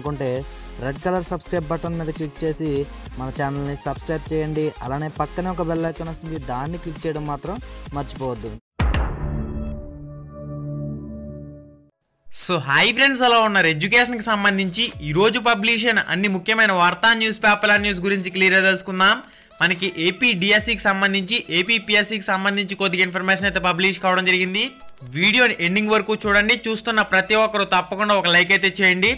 అనుకుంటే red colour subscribe button మీద click చేసి మన ఛానల్ని సబ్స్క్రైబ్ చేయండి అలానే పక్కనే ఒక బెల్ ఐకాన్ వస్తుంది దాన్ని క్లిక్ చేయడం మాత్రం మర్చిపోవద్దు సో హాయ్ ఫ్రెండ్స్ ఎలా ఉన్నారు ఎడ్యుకేషన్కి సంబంధించి ఈరోజు పబ్లిష్ అయిన అన్ని ముఖ్యమైన వార్తా న్యూస్ పేపర్ల న్యూస్ గురించి క్లియర్గా తెలుసుకుందాం మనకి ఏపీ డిఎస్సికి సంబంధించి ఏపీ పిఎస్సికి సంబంధించి కొద్దిగా ఇన్ఫర్మేషన్ అయితే పబ్లిష్ కావడం జరిగింది వీడియోని ఎండింగ్ వరకు చూడండి చూస్తున్న ప్రతి ఒక్కరు తప్పకుండా ఒక లైక్ అయితే చేయండి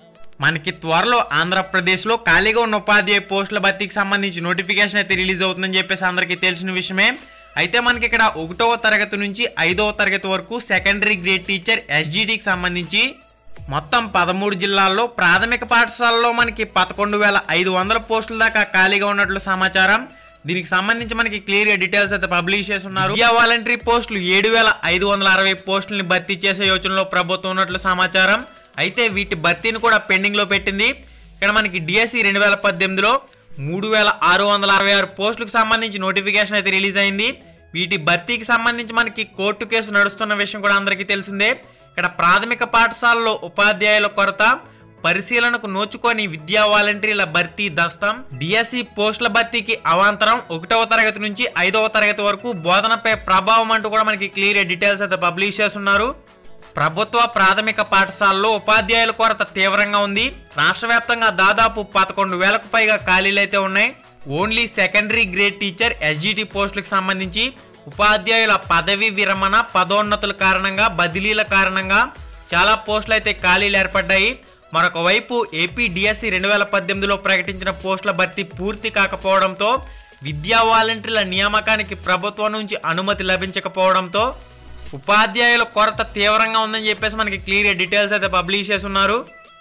మనకి త్వరలో ఆంధ్రప్రదేశ్లో ఖాళీగా ఉన్న ఉపాధ్యాయ పోస్టుల భర్తీకి సంబంధించి నోటిఫికేషన్ అయితే రిలీజ్ అవుతుందని చెప్పేసి అందరికీ తెలిసిన విషయమే అయితే మనకి ఇక్కడ ఒకటవ తరగతి నుంచి ఐదవ తరగతి వరకు సెకండరీ గ్రేడ్ టీచర్ ఎస్జిటికి సంబంధించి మొత్తం పదమూడు జిల్లాల్లో ప్రాథమిక పాఠశాలలో మనకి పదకొండు వేల ఐదు వందల పోస్టుల దాకా ఖాళీగా ఉన్నట్లు సమాచారం దీనికి సంబంధించి మనకి క్లియర్గా డీటెయిల్స్ అయితే పబ్లిష్ చేస్తున్నారు విద్యా వాలంటరీ పోస్టులు ఏడు వేల ఐదు వందల అరవై పోస్టులని భర్తీ చేసే యోచనలో ప్రభుత్వం ఉన్నట్లు సమాచారం అయితే వీటి భర్తీని కూడా పెండింగ్లో పెట్టింది ఇక్కడ మనకి డిఎస్సి రెండు వేల పద్దెనిమిదిలో మూడు వేల ఆరు వందల అరవై ఆరు పోస్టులకు సంబంధించి నోటిఫికేషన్ అయితే రిలీజ్ అయింది వీటి భర్తీకి సంబంధించి మనకి కోర్టు కేసు నడుస్తున్న విషయం కూడా అందరికీ తెలిసిందే ఇక్కడ ప్రాథమిక పాఠశాలలో ఉపాధ్యాయుల కొరత పరిశీలనకు నోచుకొని విద్యా వాలంటీర్ల భర్తీ దస్తం డిఎస్సి పోస్టుల భర్తీకి అవాంతరం ఒకటవ తరగతి నుంచి ఐదవ తరగతి వరకు బోధనపై ప్రభావం అంటూ కూడా మనకి క్లియర్ డీటెయిల్స్ అయితే పబ్లిష్ చేస్తున్నారు ప్రభుత్వ ప్రాథమిక పాఠశాలలో ఉపాధ్యాయుల కొరత తీవ్రంగా ఉంది రాష్ట్ర వ్యాప్తంగా దాదాపు పదకొండు వేలకు పైగా ఖాళీలు అయితే ఉన్నాయి only secondary grade teacher SGT పోస్టులకు సంబంధించి ఉపాధ్యాయుల పదవి విరమణ పదోన్నతుల కారణంగా బదిలీల కారణంగా చాలా పోస్టులు అయితే ఖాళీలు ఏర్పడ్డాయి మరొక వైపు ఏపీ డిఎస్సి రెండు వేల పద్దెనిమిదిలో ప్రకటించిన పోస్టుల భర్తీ పూర్తి కాకపోవడంతో విద్యా వాలంటీర్ల నియామకానికి ప్రభుత్వం నుంచి అనుమతి లభించకపోవడంతో ఉపాధ్యాయుల కొరత తీవ్రంగా ఉందని చెప్పేసి మనకి క్లియర్ డీటెయిల్స్ అయితే పబ్లిష్ చేస్తున్నారు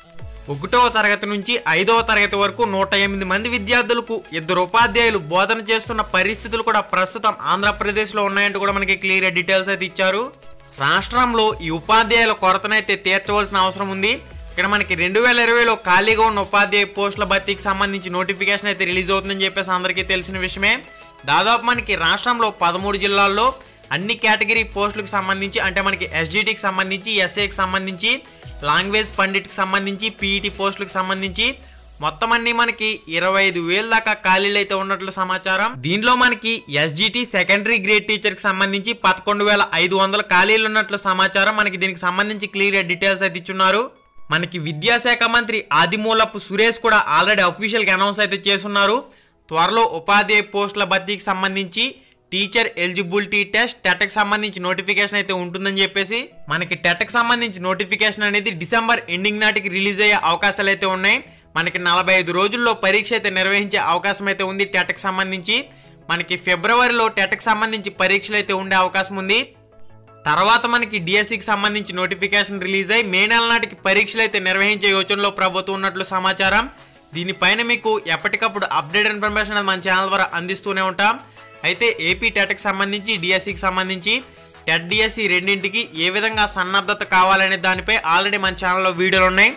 ఒకటవ తరగతి నుంచి ఐదవ తరగతి వరకు నూట ఎనిమిది మంది విద్యార్థులకు ఇద్దరు ఉపాధ్యాయులు బోధన చేస్తున్న పరిస్థితులు కూడా ప్రస్తుతం ఆంధ్రప్రదేశ్లో ఉన్నాయంటూ కూడా మనకి క్లియర్ డీటెయిల్స్ అయితే ఇచ్చారు రాష్ట్రంలో ఈ ఉపాధ్యాయుల కొరతనైతే తీర్చవలసిన అవసరం ఉంది ఇక్కడ మనకి రెండు వేల ఇరవైలో ఖాళీగా ఉన్న ఉపాధ్యాయ పోస్టుల భర్తీకి సంబంధించి నోటిఫికేషన్ అయితే రిలీజ్ అవుతుందని చెప్పేసి అందరికీ తెలిసిన విషయమే దాదాపు మనకి రాష్ట్రంలో పదమూడు జిల్లాల్లో అన్ని కేటగిరీ పోస్టులకు సంబంధించి అంటే మనకి ఎస్జిటికి సంబంధించి ఎస్ఏకి సంబంధించి లాంగ్వేజ్ పండిట్కి సంబంధించి పీఈటీ పోస్టులకు సంబంధించి మొత్తం అన్ని మనకి ఇరవై ఐదు వేల దాకా ఖాళీలు అయితే ఉన్నట్లు సమాచారం దీనిలో మనకి ఎస్జిటి సెకండరీ గ్రేడ్ టీచర్ కి సంబంధించి పదకొండు వేల ఐదు వందల ఖాళీలు ఉన్నట్లు సమాచారం మనకి దీనికి సంబంధించి క్లియర్ డీటెయిల్స్ అయితే ఇచ్చున్నారు మనకి విద్యాశాఖ మంత్రి ఆదిమూలపు సురేష్ కూడా ఆల్రెడీ అఫీషియల్గా అనౌన్స్ అయితే చేస్తున్నారు త్వరలో ఉపాధ్యాయ పోస్టుల భర్తీకి సంబంధించి టీచర్ ఎలిజిబిలిటీ టెస్ట్ టెట్కి సంబంధించి నోటిఫికేషన్ అయితే ఉంటుందని చెప్పేసి మనకి టెట్కి సంబంధించి నోటిఫికేషన్ అనేది డిసెంబర్ ఎండింగ్ నాటికి రిలీజ్ అయ్యే అవకాశాలు అయితే ఉన్నాయి మనకి నలభై ఐదు రోజుల్లో పరీక్ష అయితే నిర్వహించే అవకాశం అయితే ఉంది టెట్కి సంబంధించి మనకి ఫిబ్రవరిలో టెట్కి సంబంధించి పరీక్షలు అయితే ఉండే అవకాశం ఉంది తర్వాత మనకి డిఎస్సికి సంబంధించి నోటిఫికేషన్ రిలీజ్ అయ్యి మే నెల నాటికి పరీక్షలు అయితే నిర్వహించే యోచనలో ప్రభుత్వం ఉన్నట్లు సమాచారం దీనిపైన మీకు ఎప్పటికప్పుడు అప్డేట్ ఇన్ఫర్మేషన్ అనేది మన ఛానల్ ద్వారా అందిస్తూనే ఉంటాం అయితే ఏపీ టెట్కి సంబంధించి డిఎస్సికి సంబంధించి టెట్ డిఎస్సి రెండింటికి ఏ విధంగా సన్నద్ధత కావాలనే దానిపై ఆల్రెడీ మన ఛానల్లో వీడియోలు ఉన్నాయి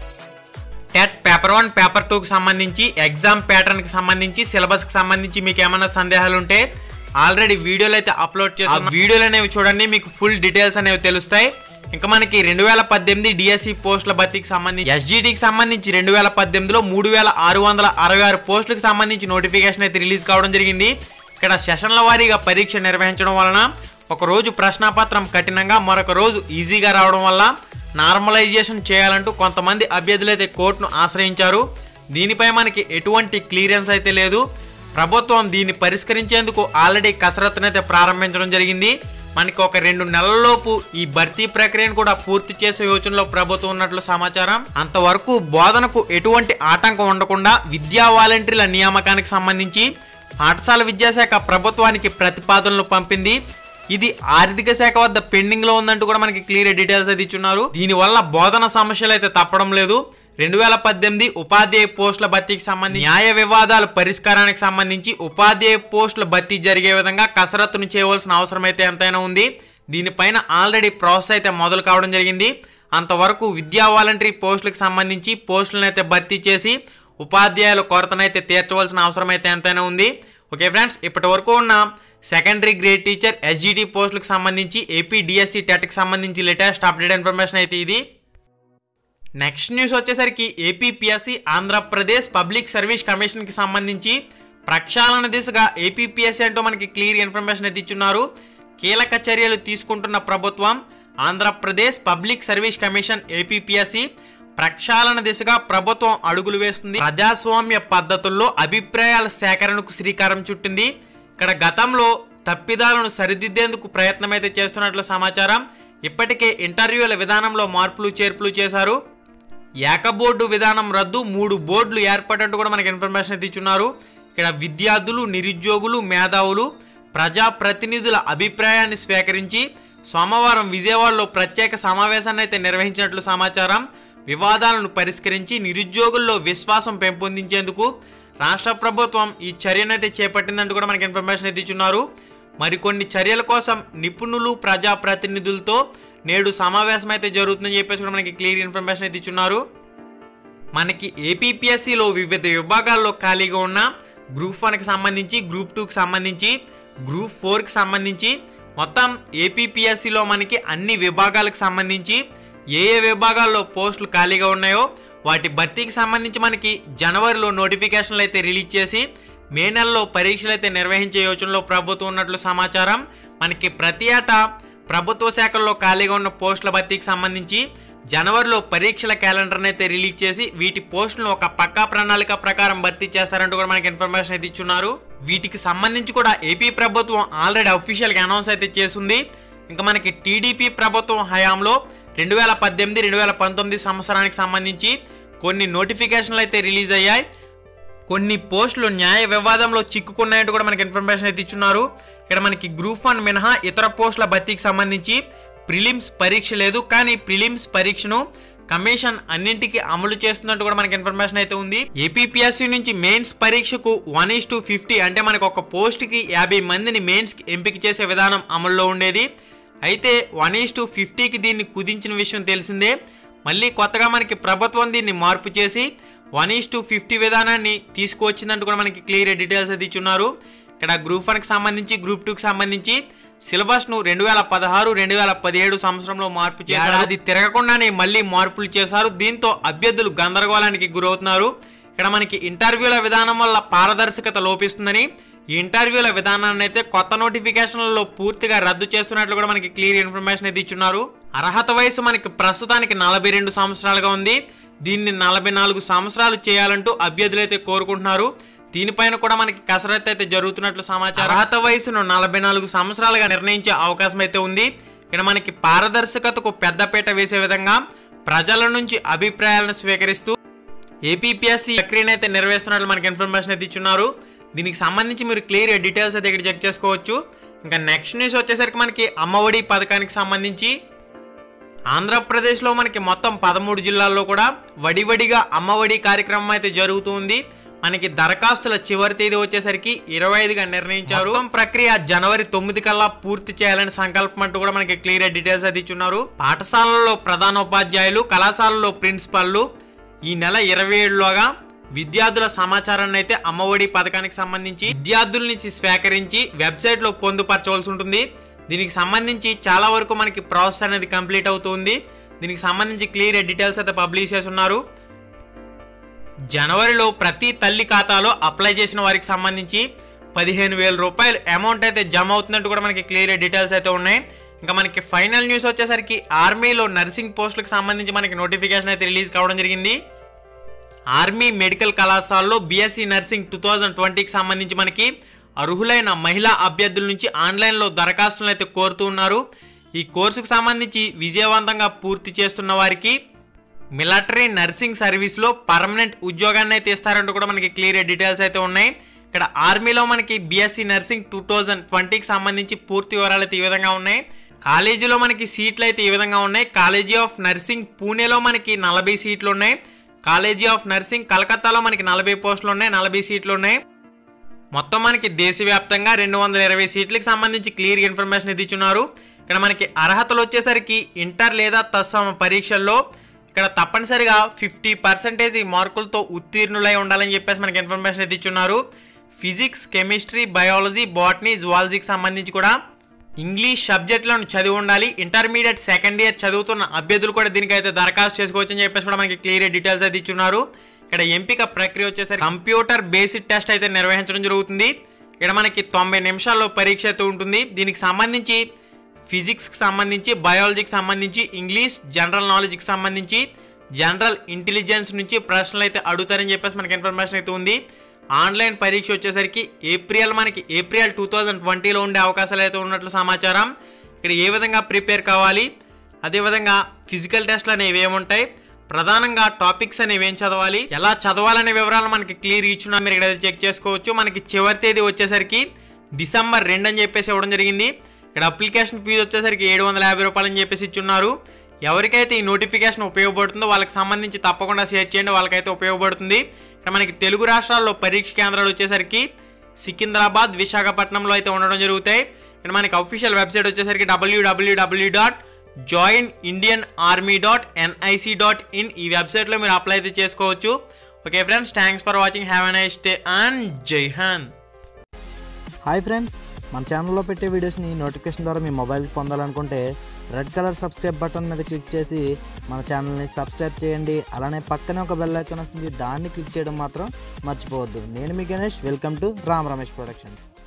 టెట్ పేపర్ వన్ పేపర్ టూకి సంబంధించి ఎగ్జామ్ ప్యాటర్న్కి సంబంధించి సిలబస్కి సంబంధించి మీకు ఏమైనా సందేహాలు ఉంటే ఆల్రెడీ వీడియోలు అయితే అప్లోడ్ చేసి వీడియోలు అనేవి చూడండి మీకు ఫుల్ డీటెయిల్స్ అనేవి తెలుస్తాయి ఇంకా మనకి రెండు వేల పద్దెనిమిది డిఎస్సి పోస్టుల భర్తీకి సంబంధించి ఎస్జిటికి సంబంధించి రెండు వేల పద్దెనిమిదిలో మూడు వేల ఆరు వందల అరవై ఆరు పోస్టులకు సంబంధించి నోటిఫికేషన్ అయితే రిలీజ్ కావడం జరిగింది ఇక్కడ సెషన్ల వారీగా పరీక్ష నిర్వహించడం వలన ఒక రోజు ప్రశ్నాపత్రం కఠినంగా మరొక రోజు ఈజీగా రావడం వల్ల నార్మలైజేషన్ చేయాలంటూ కొంతమంది అభ్యర్థులు అయితే కోర్టును ఆశ్రయించారు దీనిపై మనకి ఎటువంటి క్లియరెన్స్ అయితే లేదు ప్రభుత్వం దీన్ని పరిష్కరించేందుకు ఆల్రెడీ కసరత్తునైతే ప్రారంభించడం జరిగింది మనకి ఒక రెండు నెలల్లోపు ఈ భర్తీ ప్రక్రియను కూడా పూర్తి చేసే యోచనలో ప్రభుత్వం ఉన్నట్లు సమాచారం అంతవరకు బోధనకు ఎటువంటి ఆటంకం ఉండకుండా విద్యా వాలంటీర్ల నియామకానికి సంబంధించి పాఠశాల విద్యాశాఖ ప్రభుత్వానికి ప్రతిపాదనలు పంపింది ఇది ఆర్థిక శాఖ వద్ద పెండింగ్ లో ఉందంటూ కూడా మనకి క్లియర్ డీటెయిల్స్ అయితే ఇచ్చున్నారు దీనివల్ల బోధన సమస్యలు అయితే తప్పడం లేదు రెండు వేల పద్దెనిమిది ఉపాధ్యాయ పోస్టుల భర్తీకి సంబంధించి న్యాయ వివాదాల పరిష్కారానికి సంబంధించి ఉపాధ్యాయ పోస్టుల భర్తీ జరిగే విధంగా కసరత్తును చేయవలసిన అవసరం అయితే ఎంతైనా ఉంది దీనిపైన ఆల్రెడీ ప్రాసెస్ అయితే మొదలు కావడం జరిగింది అంతవరకు విద్యా వాలంటరీ పోస్టులకు సంబంధించి పోస్టులను అయితే భర్తీ చేసి ఉపాధ్యాయుల కొరతనైతే తీర్చవలసిన అవసరం అయితే ఎంతైనా ఉంది ఓకే ఫ్రెండ్స్ ఇప్పటి వరకు ఉన్న సెకండరీ గ్రేడ్ టీచర్ ఎస్జిటి పోస్టులకు సంబంధించి ఏపీ డిఎస్సి టెట్కి సంబంధించి లేటెస్ట్ అప్డేట్ ఇన్ఫర్మేషన్ అయితే ఇది నెక్స్ట్ న్యూస్ వచ్చేసరికి ఏపీపీఎస్సి ఆంధ్రప్రదేశ్ పబ్లిక్ సర్వీస్ కమిషన్కి సంబంధించి ప్రక్షాళన దిశగా ఏపీపీఎస్సీ అంటూ మనకి క్లియర్ ఇన్ఫర్మేషన్ అయితే ఇచ్చున్నారు కీలక చర్యలు తీసుకుంటున్న ప్రభుత్వం Andhra Pradesh public service commission APPSC ప్రక్షాళన దిశగా ప్రభుత్వం అడుగులు వేస్తుంది ప్రజాస్వామ్య పద్ధతుల్లో అభిప్రాయాల సేకరణకు శ్రీకారం చుట్టింది ఇక్కడ గతంలో తప్పిదాలను సరిదిద్దేందుకు ప్రయత్నం అయితే చేస్తున్నట్లు సమాచారం ఇప్పటికే ఇంటర్వ్యూల విధానంలో మార్పులు చేర్పులు చేశారు ఏకబోర్డు విధానం రద్దు మూడు బోర్డులు ఏర్పడినట్టు కూడా మనకి ఇన్ఫర్మేషన్ అయితే ఇచ్చున్నారు ఇక్కడ విద్యార్థులు నిరుద్యోగులు మేధావులు ప్రజాప్రతినిధుల అభిప్రాయాన్ని స్వీకరించి సోమవారం విజయవాడలో ప్రత్యేక సమావేశాన్ని అయితే నిర్వహించినట్లు సమాచారం వివాదాలను పరిష్కరించి నిరుద్యోగుల్లో విశ్వాసం పెంపొందించేందుకు రాష్ట్ర ప్రభుత్వం ఈ చర్యనైతే చేపట్టిందంటూ కూడా మనకి ఇన్ఫర్మేషన్ అయితే ఇచ్చున్నారు మరికొన్ని చర్యల కోసం నిపుణులు ప్రజాప్రతినిధులతో నేడు సమావేశం అయితే జరుగుతుందని చెప్పేసి కూడా మనకి క్లియర్ ఇన్ఫర్మేషన్ అయితే ఇచ్చున్నారు మనకి ఏపీపీఎస్సిలో వివిధ విభాగాల్లో ఖాళీగా ఉన్న గ్రూప్ వన్కి సంబంధించి గ్రూప్ టూకి సంబంధించి గ్రూప్ ఫోర్కి సంబంధించి మొత్తం ఏపీపీఎస్సిలో మనకి అన్ని విభాగాలకు సంబంధించి ఏ ఏ విభాగాల్లో పోస్టులు ఖాళీగా ఉన్నాయో వాటి భర్తీకి సంబంధించి మనకి జనవరిలో నోటిఫికేషన్లు అయితే రిలీజ్ చేసి మే నెలలో పరీక్షలు అయితే నిర్వహించే యోచనలో ప్రభుత్వం ఉన్నట్లు సమాచారం మనకి ప్రతి ఏటా ప్రభుత్వ శాఖల్లో ఖాళీగా ఉన్న పోస్టుల భర్తీకి సంబంధించి జనవరిలో పరీక్షల క్యాలెండర్ని అయితే రిలీజ్ చేసి వీటి పోస్టులను ఒక పక్కా ప్రణాళిక ప్రకారం భర్తీ చేస్తారంటూ కూడా మనకి ఇన్ఫర్మేషన్ అయితే ఇచ్చున్నారు వీటికి సంబంధించి కూడా ఏపీ ప్రభుత్వం ఆల్రెడీ అఫీషియల్గా అనౌన్స్ అయితే చేసింది ఇంకా మనకి టీడీపీ ప్రభుత్వం హయాంలో రెండు వేల పద్దెనిమిది రెండు వేల పంతొమ్మిది సంవత్సరానికి సంబంధించి కొన్ని నోటిఫికేషన్లు అయితే రిలీజ్ అయ్యాయి కొన్ని పోస్టులు న్యాయ వివాదంలో చిక్కుకున్నాయంటూ కూడా మనకి ఇన్ఫర్మేషన్ అయితే ఇచ్చున్నారు ఇక్కడ మనకి గ్రూప్ వన్ మినహా ఇతర పోస్టుల భర్తీకి సంబంధించి ప్రిలిమ్స్ పరీక్ష లేదు కానీ ప్రిలిమ్స్ పరీక్షను కమిషన్ అన్నింటికి అమలు చేస్తున్నట్టు కూడా మనకి ఇన్ఫర్మేషన్ అయితే ఉంది ఏపీపీఎస్సీ నుంచి మెయిన్స్ పరీక్షకు వన్ ఈస్ టు ఫిఫ్టీ అంటే మనకు ఒక పోస్ట్కి యాభై మందిని మెయిన్స్ ఎంపిక చేసే విధానం అమల్లో ఉండేది అయితే వన్ ఈస్ టు ఫిఫ్టీకి దీన్ని కుదించిన విషయం తెలిసిందే మళ్ళీ కొత్తగా మనకి ప్రభుత్వం దీన్ని మార్పు చేసి వన్ ఈస్ టు ఫిఫ్టీ విధానాన్ని తీసుకువచ్చిందంటూ కూడా మనకి క్లియర్ డీటెయిల్స్ అయితే ఇచ్చున్నారు ఇక్కడ గ్రూప్ వన్కి సంబంధించి గ్రూప్ టూకి సంబంధించి సిలబస్ను రెండు వేల పదహారు రెండు వేల పదిహేడు సంవత్సరంలో మార్పు చేశారు అది తిరగకుండానే మళ్ళీ మార్పులు చేశారు దీంతో అభ్యర్థులు గందరగోళానికి గురవుతున్నారు ఇక్కడ మనకి ఇంటర్వ్యూల విధానం వల్ల పారదర్శకత లోపిస్తుందని ఈ ఇంటర్వ్యూల విధానాన్ని అయితే కొత్త నోటిఫికేషన్లలో పూర్తిగా రద్దు చేస్తున్నట్లు కూడా మనకి క్లియర్ ఇన్ఫర్మేషన్ అయితే ఇచ్చున్నారు అర్హత వయసు మనకి ప్రస్తుతానికి నలభై రెండు సంవత్సరాలుగా ఉంది దీన్ని నలభై నాలుగు సంవత్సరాలు చేయాలంటూ అభ్యర్థులు అయితే కోరుకుంటున్నారు దీనిపైన కూడా మనకి కసరత్తు అయితే జరుగుతున్నట్లు సమాచారం అర్హత వయసును నలభై నాలుగు సంవత్సరాలుగా నిర్ణయించే అవకాశం అయితే ఉంది ఇక్కడ మనకి పారదర్శకతకు పెద్దపీట వేసే విధంగా ప్రజల నుంచి అభిప్రాయాలను స్వీకరిస్తూ ఏపీపీఎస్సీ ప్రక్రియను అయితే నిర్వహిస్తున్నట్లు మనకి ఇన్ఫర్మేషన్ అయితే ఇచ్చున్నారు దీనికి సంబంధించి మీరు క్లియర్ డీటెయిల్స్ అయితే ఇక్కడ చెక్ చేసుకోవచ్చు ఇంకా నెక్స్ట్ న్యూస్ వచ్చేసరికి మనకి అమ్మఒడి పథకానికి సంబంధించి ఆంధ్రప్రదేశ్లో మనకి మొత్తం పదమూడు జిల్లాల్లో కూడా వడివడిగా అమ్మఒడి కార్యక్రమం అయితే జరుగుతుంది మనకి దరఖాస్తుల చివరి తేదీ వచ్చేసరికి ఇరవై ఐదుగా నిర్ణయించారు మొత్తం ప్రక్రియ జనవరి తొమ్మిది కల్లా పూర్తి చేయాలని సంకల్పం అంటూ కూడా మనకి క్లియర్ డీటెయిల్స్ అయితే ఇచ్చున్నారు పాఠశాలల్లో ప్రధానోపాధ్యాయులు కళాశాలలో ప్రిన్సిపల్లు ఈ నెల ఇరవై ఏడులోగా విద్యార్థుల సమాచారాన్ని అయితే అమ్మఒడి పథకానికి సంబంధించి విద్యార్థుల నుంచి స్వీకరించి వెబ్సైట్లో పొందుపరచవలసి ఉంటుంది దీనికి సంబంధించి చాలా వరకు మనకి ప్రాసెస్ అనేది కంప్లీట్ అవుతుంది దీనికి సంబంధించి క్లియర్ డీటెయిల్స్ అయితే పబ్లిష్ చేస్తున్నారు జనవరిలో ప్రతి తల్లి ఖాతాలో అప్లై చేసిన వారికి సంబంధించి పదిహేను వేల రూపాయలు అమౌంట్ అయితే జమ అవుతున్నట్టు కూడా మనకి క్లియర్ డీటెయిల్స్ అయితే ఉన్నాయి ఇంకా మనకి ఫైనల్ న్యూస్ వచ్చేసరికి ఆర్మీలో నర్సింగ్ పోస్టులకు సంబంధించి మనకి నోటిఫికేషన్ అయితే రిలీజ్ కావడం జరిగింది ఆర్మీ మెడికల్ కళాశాలలో బీఎస్సీ నర్సింగ్ టూ థౌజండ్ ట్వంటీకి సంబంధించి మనకి అర్హులైన మహిళా అభ్యర్థుల నుంచి ఆన్లైన్లో దరఖాస్తులను అయితే కోరుతూ ఉన్నారు ఈ కోర్సుకు సంబంధించి విజయవంతంగా పూర్తి చేస్తున్న వారికి మిలిటరీ నర్సింగ్ సర్వీస్లో పర్మనెంట్ ఉద్యోగాన్ని అయితే ఇస్తారంటూ కూడా మనకి క్లియర్ డీటెయిల్స్ అయితే ఉన్నాయి ఇక్కడ ఆర్మీలో మనకి బీఎస్సీ నర్సింగ్ టూ థౌజండ్ ట్వంటీకి సంబంధించి పూర్తి వివరాలు అయితే ఈ విధంగా ఉన్నాయి కాలేజీలో మనకి సీట్లు అయితే ఈ విధంగా ఉన్నాయి కాలేజీ ఆఫ్ నర్సింగ్ పూణేలో మనకి నలభై సీట్లు ఉన్నాయి కాలేజీ ఆఫ్ నర్సింగ్ కలకత్తాలో మనకి నలభై పోస్టులు ఉన్నాయి నలభై సీట్లు ఉన్నాయి మొత్తం మనకి దేశవ్యాప్తంగా రెండు వందల ఇరవై సీట్లకు సంబంధించి క్లియర్ ఇన్ఫర్మేషన్ ఇది ఇచ్చున్నారు ఇక్కడ మనకి అర్హతలు వచ్చేసరికి ఇంటర్ లేదా తత్సమ పరీక్షల్లో ఇక్కడ తప్పనిసరిగా ఫిఫ్టీ పర్సెంటేజ్ మార్కులతో ఉత్తీర్ణులై ఉండాలని చెప్పేసి మనకి ఇన్ఫర్మేషన్ అయితే ఇచ్చున్నారు ఫిజిక్స్ కెమిస్ట్రీ బయాలజీ బాటనీ జువాలజీకి సంబంధించి కూడా ఇంగ్లీష్ సబ్జెక్టులను చదివి ఉండాలి ఇంటర్మీడియట్ సెకండ్ ఇయర్ చదువుతున్న అభ్యర్థులు కూడా దీనికైతే దరఖాస్తు చేసుకోవచ్చు అని చెప్పేసి కూడా మనకి క్లియర్ డీటెయిల్స్ అయితే ఇచ్చున్నారు ఇక్కడ ఎంపిక ప్రక్రియ వచ్చేసరికి కంప్యూటర్ బేసిక్ టెస్ట్ అయితే నిర్వహించడం జరుగుతుంది ఇక్కడ మనకి తొంభై నిమిషాల్లో పరీక్ష అయితే ఉంటుంది దీనికి సంబంధించి ఫిజిక్స్కి సంబంధించి బయాలజీకి సంబంధించి ఇంగ్లీష్ జనరల్ నాలెడ్జ్కి సంబంధించి జనరల్ ఇంటెలిజెన్స్ నుంచి ప్రశ్నలు అయితే అడుగుతారని చెప్పేసి మనకి ఇన్ఫర్మేషన్ అయితే ఉంది ఆన్లైన్ పరీక్ష వచ్చేసరికి ఏప్రిల్ మనకి ఏప్రిల్ టూ థౌజండ్ ట్వంటీలో ఉండే అవకాశాలు అయితే ఉన్నట్లు సమాచారం ఇక్కడ ఏ విధంగా ప్రిపేర్ కావాలి అదేవిధంగా ఫిజికల్ టెస్ట్లు అనేవి ఏముంటాయి ప్రధానంగా టాపిక్స్ అనేవి ఏం చదవాలి ఎలా చదవాలనే వివరాలు మనకి క్లియర్ ఇచ్చున్నా మీరు ఇక్కడ చెక్ చేసుకోవచ్చు మనకి చివరి తేదీ వచ్చేసరికి డిసెంబర్ రెండు అని చెప్పేసి ఇవ్వడం జరిగింది ఇక్కడ అప్లికేషన్ ఫీజు వచ్చేసరికి ఏడు వందల యాభై రూపాయలు అని చెప్పేసి ఇచ్చున్నారు ఎవరికైతే ఈ నోటిఫికేషన్ ఉపయోగపడుతుందో వాళ్ళకి సంబంధించి తప్పకుండా షేర్ చేయండి వాళ్ళకైతే ఉపయోగపడుతుంది ఇక్కడ మనకి తెలుగు రాష్ట్రాల్లో పరీక్ష కేంద్రాలు వచ్చేసరికి సికింద్రాబాద్ విశాఖపట్నంలో అయితే ఉండడం జరుగుతాయి ఇక్కడ మనకి అఫీషియల్ వెబ్సైట్ వచ్చేసరికి WWW dot join Indian army dot NIC dot in ఈ వెబ్సైట్లో మీరు అప్లై అయితే చేసుకోవచ్చు okay friends thanks for watching have a nice day and జై హాన్ హాయ్ ఫ్రెండ్స్ మన ఛానల్లో పెట్టే వీడియోస్ని నోటిఫికేషన్ ద్వారా మీ మొబైల్కి పొందాలనుకుంటే రెడ్ కలర్ సబ్స్క్రైబ్ బటన్ మీద క్లిక్ చేసి మన ఛానల్ని సబ్స్క్రైబ్ చేయండి అలానే పక్కనే ఒక బెల్ ఐకాన్ వస్తుంది దాన్ని క్లిక్ చేయడం మాత్రం మర్చిపోవద్దు నేను మీ Ganesh welcome to Ram Ramesh productions